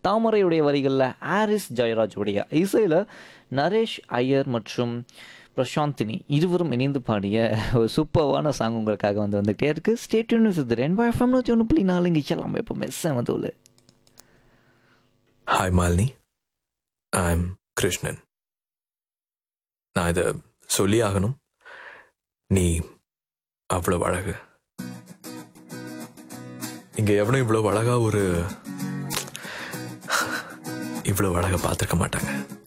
தாமரையுடைய வரிகளில் ஆரிஸ் ஜெயராஜ் உடைய இசையில் நரேஷ் ஐயர் மற்றும் பிரசாந்தினி இருவரும் இணைந்து பாடிய ஒரு சூப்பர்வான சாங் உங்களுக்காக வந்து வந்துகிட்டே இருக்கு ஸ்டேட்யூன் இது ரெண்டு எஃப்எம் நூற்றி ஒன்று புள்ளி நாலு இங்கே எல்லாம் இப்போ மெஸ்ஸை வந்து உள்ள hi Malini I am Krishnan நான் இதை சொல்லி ஆகணும் நீ அவ்வளவு அழகு இங்க எவனும் இவ்வளவு அழகா ஒரு இவ்வளவு அழகா பார்த்துருக்க மாட்டாங்க